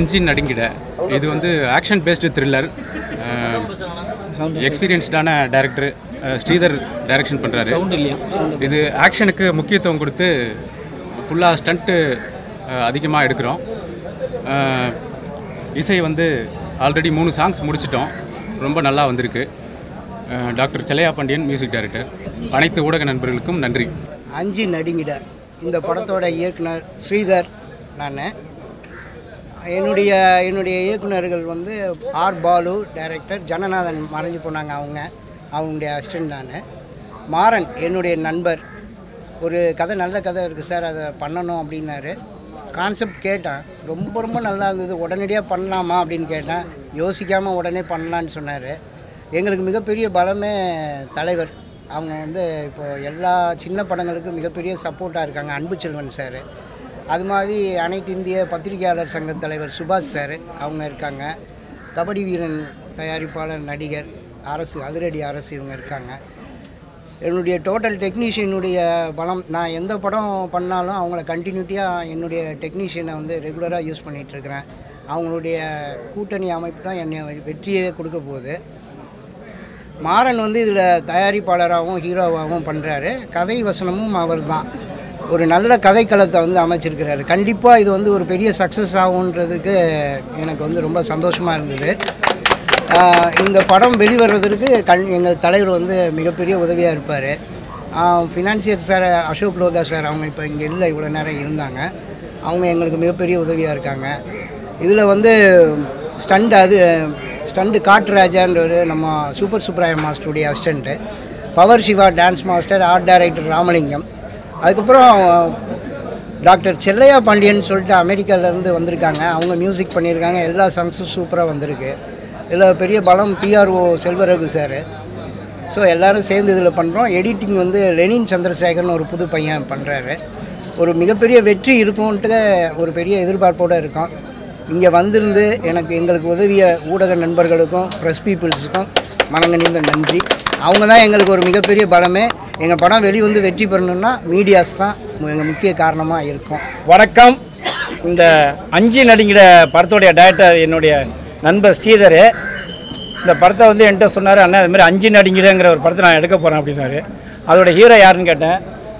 அஞ்சி நடுங்கிட இது வந்து ஆக்ஷன் பேஸ்டு த்ரில்லர் எக்ஸ்பீரியன்ஸ்டான டைரக்டர் ஸ்ரீதர் டைரக்ஷன் பண்ணுறாரு இது ஆக்ஷனுக்கு முக்கியத்துவம் கொடுத்து ஃபுல்லாக ஸ்டண்ட்டு அதிகமாக எடுக்கிறோம் அஹ், இசை வந்து ஆல்ரெடி மூணு சாங்ஸ் முடிச்சிட்டோம் ரொம்ப நல்லா வந்திருக்கு அஹ், doctor Chelaiya Pandian music director அனைத்து ஊடக நண்பர்களுக்கும் நன்றி அஞ்சு நடுங்கிட இந்த படத்தோட இயக்குனர் ஸ்ரீதர் நான் என்னுடைய என்னுடைய இயக்குனர்கள் வந்து ஆர் பாலு டைரக்டர் ஜனநாதன் மறைஞ்சு போனாங்க அவங்க அவங்களுடைய அசிஸ்டன்ட் நான் மாறன் என்னுடைய நண்பர் ஒரு கதை நல்ல கதை இருக்குது சார் அதை பண்ணணும் அப்படின்னாரு கான்செப்ட் கேட்டேன் ரொம்ப ரொம்ப நல்லா இருந்தது உடனடியாக பண்ணலாமா அப்படின்னு கேட்டேன் யோசிக்காமல் உடனே பண்ணலான்னு சொன்னார் எங்களுக்கு மிகப்பெரிய பலமே தலைவர் அவங்க வந்து இப்போ எல்லா சின்ன படங்களுக்கும் மிகப்பெரிய சப்போர்ட்டாக இருக்காங்க அன்பு செல்வன் சார் அது மாதிரி அனைத்து இந்திய பத்திரிகையாளர் சங்க தலைவர் சுபாஷ் சார் அவங்க இருக்காங்க கபடி வீரன் தயாரிப்பாளர் நடிகர் அரசு அதிரடி அரசு இவங்க இருக்காங்க என்னுடைய டோட்டல் டெக்னீஷியனுடைய பலம் நான் எந்த படம் பண்ணாலும் அவங்கள கண்டினியூட்டியாக என்னுடைய டெக்னீஷியனை வந்து ரெகுலராக யூஸ் பண்ணிகிட்ருக்கிறேன் அவங்களுடைய கூட்டணி அமைப்பு தான் என்னை வெற்றியே கொடுக்க போகுது மாறன் வந்து இதில் தயாரிப்பாளராகவும் ஹீரோவாகவும் பண்ணுறாரு கதை வசனமும் அவர் தான் ஒரு நல்ல கதைக்களத்தை வந்து அமைச்சிருக்கிறாரு கண்டிப்பாக இது வந்து ஒரு பெரிய சக்ஸஸ் ஆகுன்றதுக்கு எனக்கு வந்து ரொம்ப சந்தோஷமாக இருந்தது ஆஹ் இந்த படம் வெளிவர்றதற்கு கண் எங்கள் தலைவர் வந்து மிகப்பெரிய உதவியாக இருப்பார் financier sir Ashok Lodha sir அவங்க இப்போ இங்கே இல்லை இவ்வளோ நேரம் இருந்தாங்க அவங்க எங்களுக்கு மிகப்பெரிய உதவியாக இருக்காங்க இதில் வந்து ஸ்டண்ட் அது ஸ்டண்டு காட்டுராஜான்றவர் நம்ம சூப்பர் சுப்ராயம் மாஸ்டருடைய assistant power Siva dance master art director Ramalingam அதுக்கப்புறம் டாக்டர் செல்லையா பாண்டியன் சொல்லிட்டு அமெரிக்காவிலேருந்து வந்திருக்காங்க அவங்க மியூசிக் பண்ணியிருக்காங்க எல்லா சாங்ஸும் சூப்பராக வந்திருக்கு இதில் பெரிய பலம் பிஆர்ஓ செல்வரகு சார் ஸோ எல்லாரும் சேர்ந்து இதில் பண்ணுறோம் எடிட்டிங் வந்து லெனின் சந்திரசேகர்னு ஒரு புது பையன் பண்ணுறாரு ஒரு மிகப்பெரிய வெற்றி இருக்கும்ன்ட்டு ஒரு பெரிய எதிர்பார்ப்போடு இருக்கோம் இங்கே வந்திருந்து எனக்கு எங்களுக்கு உதவிய ஊடக நண்பர்களுக்கும் ப்ரெஸ் பீப்புள்ஸுக்கும் மனங்கனிந்த நன்றி அவங்க தான் எங்களுக்கு ஒரு மிகப்பெரிய பலமே எங்கள் படம் வெளிவந்து வெற்றி பெறணும்னா மீடியாஸ் தான் எங்கள் முக்கிய காரணமாக இருக்கும் வணக்கம் இந்த அஞ்சு நடிங்கிற படத்துடைய டைரக்டர் என்னுடைய நண்பர் ஸ்ரீதர் இந்த படத்தை வந்து என்கிட்ட சொன்னார் அண்ணா இது மாதிரி அஞ்சு நடிங்கிறங்கிற ஒரு படத்தை நான் எடுக்க போகிறேன் அப்படின்னாரு அதோட ஹீரோ யாருன்னு கேட்டேன்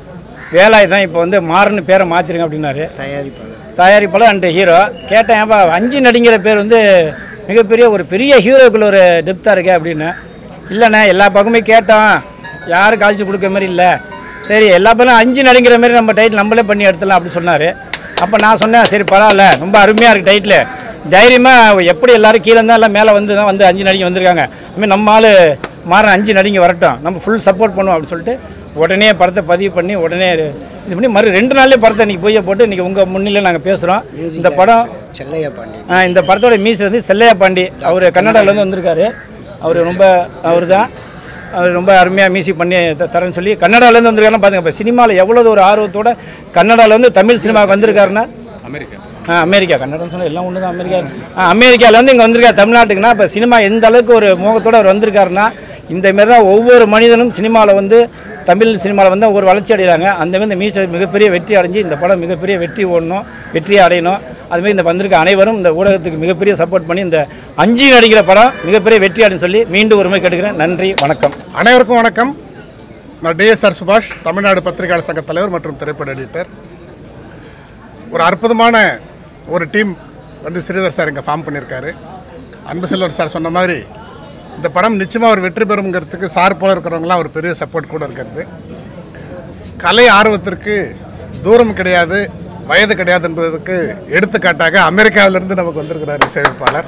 வேலாய் தான் இப்போ வந்து மாறன்னு பேரை மாற்றிருங்க அப்படின்னாரு தயாரிப்பாளர் தயாரிப்பாளர் அண்ட் ஹீரோ கேட்டேன் ஏன்பா அஞ்சு நடிங்கிற பேர் வந்து மிகப்பெரிய ஒரு பெரிய ஹீரோக்குள்ள ஒரு டெப்த்தாக இருக்கே அப்படின்னு இல்லைண்ணே எல்லா பக்கமே கேட்டோம் யாரும் காய்ச்சி கொடுக்குற மாதிரி இல்லை சரி எல்லா பேரும் அஞ்சு நடிங்கிற மாதிரி நம்ம டைட்டில் நம்மளே பண்ணி எடுத்துடலாம் அப்படி சொன்னார் அப்போ நான் சொன்னேன் சரி பரவாயில்ல ரொம்ப அருமையாக இருக்குது டைட்டில் தைரியமாக எப்படி எல்லாரும் கீழே இருந்தால் எல்லாம் மேலே வந்து தான் வந்து அஞ்சு நடிகை வந்திருக்காங்க அதுமாதிரி நம்ம ஆள் மாற அஞ்சு நடிகை வரட்டும் நம்ம ஃபுல் சப்போர்ட் பண்ணுவோம் அப்படின்னு சொல்லிட்டு உடனே படத்தை பதிவு பண்ணி உடனே இது பண்ணி மறு ரெண்டு நாள்லேயே படத்தை இன்றைக்கி போய் போட்டு இன்றைக்கி உங்கள் முன்னிலையில் நாங்கள் பேசுகிறோம் இந்த படம் செல்லையா பாண்டியன் ஆ, இந்த படத்தோட மியூசிக் வந்து செல்லையா பாண்டி அவர் கன்னடாவிலேருந்து வந்திருக்காரு அவர் ரொம்ப அவர் தான் அவர் ரொம்ப அருமையாக மியூசிக் பண்ணி த- தரேன்னு சொல்லி கன்னடாவிலேருந்து வந்திருக்காருன்னா பாருங்க இப்போ சினிமாவில் எவ்வளோ ஒரு ஆர்வத்தோட கன்னடாவில் வந்து தமிழ் சினிமாவுக்கு வந்திருக்காருன்னா அமெரிக்கா ஆ அமெரிக்கா கன்னடம் சொன்னால் எல்லாம் ஒன்று தான் அமெரிக்கா ஆ அமெரிக்காவிலேருந்து இங்கே வந்திருக்காரு தமிழ்நாட்டுக்குன்னா இப்போ சினிமா எந்த அளவுக்கு ஒரு மோகத்தோடு அவர் வந்திருக்காருன்னா இந்த மாரி தான் ஒவ்வொரு மனிதனும் சினிமாவில் வந்து தமிழ் சினிமாவில் வந்து ஒரு வளர்ச்சி அடைகிறாங்க அந்த மாதிரி இந்த மியூசிக் மிகப்பெரிய வெற்றி அடைஞ்சு இந்த படம் மிகப்பெரிய வெற்றி ஓடணும் வெற்றியை அடையணும் அதுமாதிரி இந்த வந்திருக்க அனைவரும் இந்த ஊடகத்துக்கு மிகப்பெரிய சப்போர்ட் பண்ணி இந்த அஞ்சு நடிக்கிற படம் மிகப்பெரிய வெற்றி அடைன்னு சொல்லி மீண்டும் ஒரு முறை கேட்டுக்கிறேன் நன்றி வணக்கம் அனைவருக்கும் வணக்கம் நான் டிஎஸ்ஆர் சுபாஷ் தமிழ்நாடு பத்திரிகையாளர் சங்க தலைவர் மற்றும் திரைப்பட எடிட்டர் ஒரு அற்புதமான ஒரு டீம் வந்து ஸ்ரீதர் சார் இங்கே ஃபார்ம் பண்ணியிருக்காரு அன்பு செல்வர் சார் சொன்ன மாதிரி இந்த படம் நிச்சயமாக ஒரு வெற்றி பெறுங்கிறதுக்கு சார் போல இருக்கிறவங்களாம் ஒரு பெரிய சப்போர்ட் கூட இருக்கிறது கலை ஆர்வத்திற்கு தூரம் கிடையாது வயது கிடையாது என்பதற்கு எடுத்துக்காட்டாக அமெரிக்காவிலிருந்து நமக்கு வந்திருக்கிறார் இசையமைப்பாளர்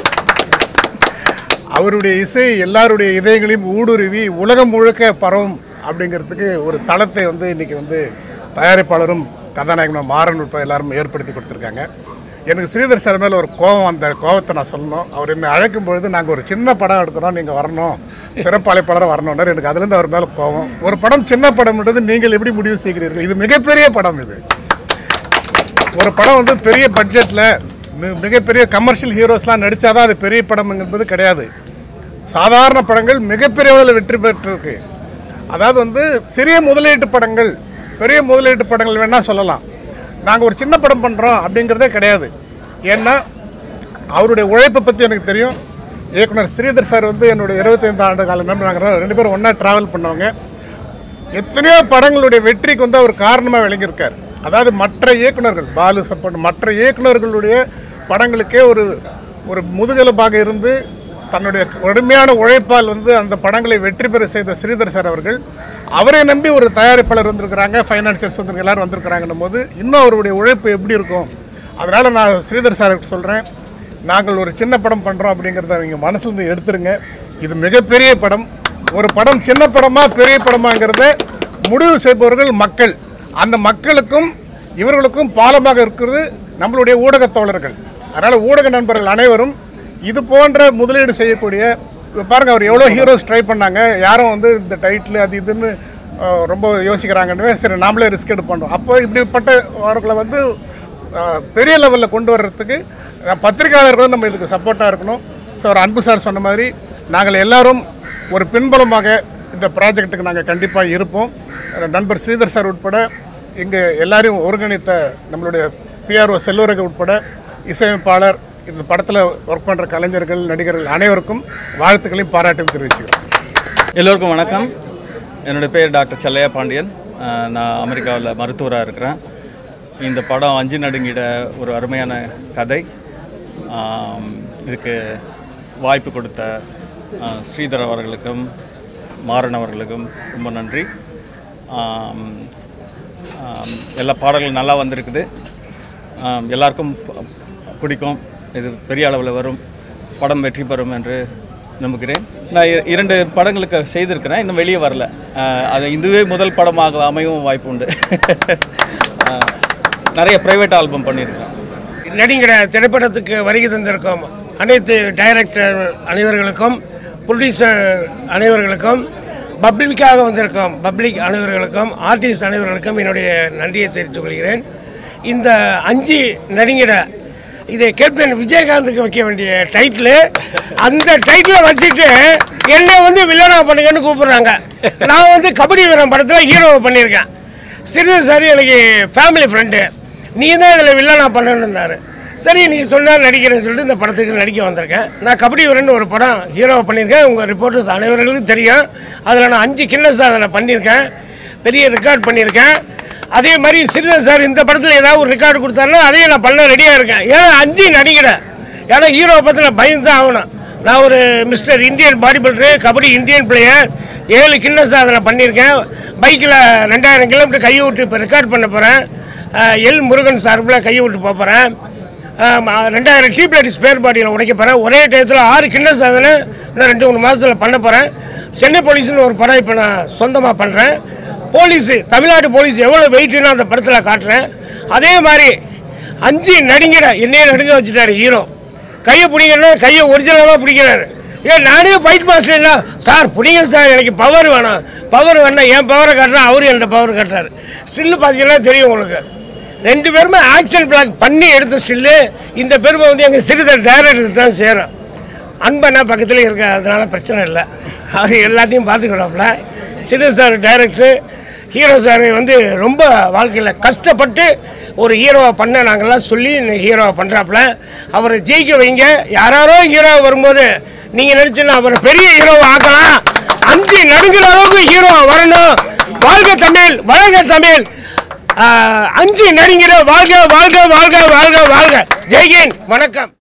அவருடைய இசை எல்லாருடைய இதயங்களையும் ஊடுருவி உலகம் முழுக்க பரவும் அப்படிங்கிறதுக்கு ஒரு தளத்தை வந்து இன்னைக்கு வந்து தயாரிப்பாளரும் கதாநாயகனும் மாறன் உட்பட எல்லாரும் ஏற்படுத்தி கொடுத்துருக்காங்க எனக்கு ஸ்ரீதர் சார் மேலே ஒரு கோபம் அந்த கோபத்தை நான் சொல்லணும் அவர் என்னை அழைக்கும் பொழுது நாங்கள் ஒரு சின்ன படம் எடுக்கிறோம் நீங்கள் வரணும் சிறப்பு அழைப்பாளராக வரணும்னார் எனக்கு அதுலேருந்து அவர் மேலே கோபம் ஒரு படம் சின்ன படம்ன்றது நீங்கள் எப்படி முடிவு செய்கிறீர்கள் இது மிகப்பெரிய படம் இது ஒரு படம் வந்து பெரிய பட்ஜெட்டில் மிகப்பெரிய கமர்ஷியல் ஹீரோஸ்லாம் நடித்தாதான் அது பெரிய படம் என்பது கிடையாது சாதாரண படங்கள் மிகப்பெரிய அளவில் வெற்றி பெற்றிருக்கு அதாவது வந்து சிறிய முதலீட்டு படங்கள் பெரிய முதலீட்டு படங்கள் வேணால் சொல்லலாம் நாங்கள் ஒரு சின்ன படம் பண்ணுறோம் அப்படிங்கிறதே கிடையாது ஏன்னா அவருடைய உழைப்பை பற்றி எனக்கு தெரியும் இயக்குனர் ஸ்ரீதர் சார் வந்து என்னுடைய இருபத்தைந்து ஆண்டு கால நண்பர் நாங்கள் ரெண்டு பேரும் ஒன்றா ட்ராவல் பண்ணவங்க எத்தனையோ படங்களுடைய வெற்றிக்கு வந்து அவர் காரணமாக விளங்கியிருக்கார் அதாவது மற்ற இயக்குனர்கள் பாலு சப்போர்ட் மற்ற இயக்குனர்களுடைய படங்களுக்கே ஒரு ஒரு முதுகெலும்பாக இருந்து தன்னுடைய கடுமையான உழைப்பால் வந்து அந்த படங்களை வெற்றி பெற செய்த ஸ்ரீதர் சார் அவர்கள் அவரை நம்பி ஒரு தயாரிப்பாளர் வந்திருக்கிறாங்க ஃபைனான்சியர்ஸ் வந்து எல்லாரும் வந்திருக்கிறாங்கன்னும் போது இன்னும் அவருடைய உழைப்பு எப்படி இருக்கும் அதனால் நான் ஸ்ரீதர் சார் சொல்கிறேன் நாங்கள் ஒரு சின்ன படம் பண்ணுறோம் அப்படிங்கிறத அவங்க மனசுலேருந்து எடுத்துருங்க இது மிகப்பெரிய படம் ஒரு படம் சின்ன படமா பெரிய படமாங்கிறத முடிவு செய்பவர்கள் மக்கள் அந்த மக்களுக்கும் இவர்களுக்கும் பாலமாக இருக்கிறது நம்மளுடைய ஊடகத் தோழர்கள் அதனால் ஊடக நண்பர்கள் அனைவரும் இது போன்ற முதலீடு செய்யக்கூடிய இப்ப பாருங்க அவர் எவ்வளோ ஹீரோஸ் ட்ரை பண்ணாங்க யாரும் வந்து இந்த டைட்டில் அது இதுன்னு அஹ், ரொம்ப யோசிக்கிறாங்கன்னு சரி நாமளே ரிஸ்க் எடுத்து பண்ணுறோம் அப்போ இப்படிப்பட்டவர்களை வந்து அஹ், பெரிய லெவலில் கொண்டு வர்றதுக்கு அஹ், பத்திரிகையாளர்களும் நம்ம இதுக்கு சப்போர்ட்டாக இருக்கணும் ஸோ ஒரு அன்பு சார் சொன்ன மாதிரி நாங்கள் எல்லாரும் ஒரு பின்பலமாக இந்த ப்ராஜெக்ட்டுக்கு நாங்கள் கண்டிப்பாக இருப்போம் அஹ், நண்பர் ஸ்ரீதர் சார் உட்பட இங்கே எல்லாரையும் ஒருங்கிணைத்த நம்மளுடைய பிஆர்ஓ செல்வரகு உட்பட இசையமைப்பாளர் இந்த படத்தில் ஒர்க் பண்ணுற கலைஞர்கள் நடிகர்கள் அனைவருக்கும் வாழ்த்துக்களையும் பாராட்டையும் தெரிவிச்சுக்கிறேன் எல்லோருக்கும் வணக்கம் என்னோட பேர் டாக்டர் செல்லையா பாண்டியன் அஹ் நான் அமெரிக்காவில் மருத்துவராக இருக்கிறேன் இந்த படம் அஞ்சு நடுங்கிட ஒரு அருமையான கதை ஆம், இதுக்கு வாய்ப்பு கொடுத்த அஹ், ஸ்ரீதர் அவர்களுக்கும் மாறன் அவர்களுக்கும் ரொம்ப நன்றி ஆம், ஆம், எல்லா பாடல்களும் நல்லா வந்திருக்குது ஆம், எல்லாருக்கும் ப- பிடிக்கும் இது பெரிய அளவில் வரும் படம் வெற்றி பெறும் என்று நம்புகிறேன் நான் இ- இரண்டு படங்களுக்கு செய்திருக்கிறேன் இன்னும் வெளியே வரல ஆஹ் அது இதுவே முதல் படமாக அமையும் வாய்ப்பு உண்டு ஆஹ் நிறைய ப்ரைவேட் ஆல்பம் பண்ணியிருக்கேன் நடிகர திரைப்படத்துக்கு வருகை தந்திருக்கும் அனைத்து டைரக்டர் அனைவர்களுக்கும் ப்ரொடியூசர் அனைவர்களுக்கும் பப்ளிக்காக வந்திருக்கும் பப்ளிக் அனைவர்களுக்கும் ஆர்டிஸ்ட் அனைவர்களுக்கும் என்னுடைய நன்றியை தெரிவித்துக் கொள்கிறேன் இந்த அஞ்சு நடிகர இதை கேப்டன் விஜயகாந்துக்கு வைக்க வேண்டிய டைட்டில் அந்த டைட்டில் வச்சுட்டு என்னை வந்து வில்லனா பண்ணுங்கன்னு கூப்பிடுறாங்க நான் வந்து கபடி வீரன் படத்தில் ஹீரோவை பண்ணியிருக்கேன் சிறிது சரி எனக்கு ஃபேமிலி ஃப்ரெண்டு நீ தான் இதில் வில்லனா பண்ணணுன்னாரு சரி நீ சொன்னால் நடிக்கிறேன்னு சொல்லிட்டு இந்த படத்துக்கு நடிக்க வந்திருக்கேன் நான் கபடி வீரன் ஒரு படம் ஹீரோவை பண்ணியிருக்கேன் உங்கள் ரிப்போர்ட்டர்ஸ் அனைவர்களுக்கும் தெரியும் அதில் நான் அஞ்சு கிண்ண சாதனை பண்ணியிருக்கேன் பெரிய ரெக்கார்ட் பண்ணியிருக்கேன் அதே மாதிரி சிறிதர் சார் இந்த படத்தில் ஏதாவது ஒரு ரெக்கார்டு கொடுத்தாருன்னா அதையும் நான் பண்ண ரெடியாக இருக்கேன் ஏன்னா அஞ்சு நடிக்கிறேன் ஏன்னா ஹீரோவை பற்றி நான் பயந்து தான் ஆகணும் நான் ஒரு mister Indian body builder kabaddi Indian player ஏழு கிண்ண சாதனை பண்ணியிருக்கேன் பைக்கில் ரெண்டாயிரம் கிலோமீட்டர் கையை விட்டு இப்போ ரெக்கார்ட் பண்ண போகிறேன் எல் முருகன் சார்பில் கையை விட்டு போக போகிறேன் ரெண்டாயிரம் டீ பிளேட் ஸ்பேர் பாடியில் உடைக்க போகிறேன் ஒரே டயத்தில் ஆறு கிண்ண சாதனை இன்னும் ரெண்டு மூணு மாதத்தில் பண்ண போகிறேன் சென்னை போலீஸ்னு ஒரு படம் இப்போ நான் சொந்தமாக பண்ணுறேன் போலீஸு தமிழ்நாடு போலீஸ் எவ்வளோ வெயிட்டுன்னு அந்த படத்தில் காட்டுறேன் அதே மாதிரி அஞ்சு நடிங்கிற என்னையே நடுங்க வச்சுட்டாரு ஹீரோ கையை பிடிங்கன்னா கையை ஒரிஜினலாக பிடிக்கிறாரு ஏன் நானே ஃபைட் மாஸ்டர் இல்லை சார் பிடிங்க சார் எனக்கு பவர் வேணும் பவர் வேணா என் பவரை காட்டுறேன் அவரு என் பவர் காட்டுறாரு ஸ்டில்லு பார்த்தீங்கன்னா தெரியும் உங்களுக்கு ரெண்டு பேருமே ஆக்ஷன் பிளாக் பண்ணி எடுத்த ஸ்டில்லு இந்த பெருமை வந்து எங்கள் சிறிதர் டைரக்டருக்கு தான் சேரும் அன்பண்ணா பக்கத்தில் இருக்க அதனால பிரச்சனை இல்லை அது எல்லாத்தையும் பார்த்துக்கிறாப்புல சிறு சார் டைரக்டர் ஹீரோ சார் வந்து ரொம்ப வாழ்க்கையில் கஷ்டப்பட்டு ஒரு ஹீரோவை பண்ண நாங்கள்லாம் சொல்லி ஹீரோவை பண்ணுறாப்புல அவரை ஜெயிக்க வைங்க யாராரோ ஹீரோ வரும்போது நீங்கள் நடிச்சுன்னா அவரை பெரிய ஹீரோவை ஆக்கலாம் அஞ்சு நடுங்கிற அளவுக்கு ஹீரோ வரணும் வாழ்க தமிழ் வளர்க தமிழ் ஆஹ், அஞ்சு நடிங்கிற வாழ்க வாழ்க வாழ்க வாழ்க வாழ்க ஜெய்கேன் வணக்கம்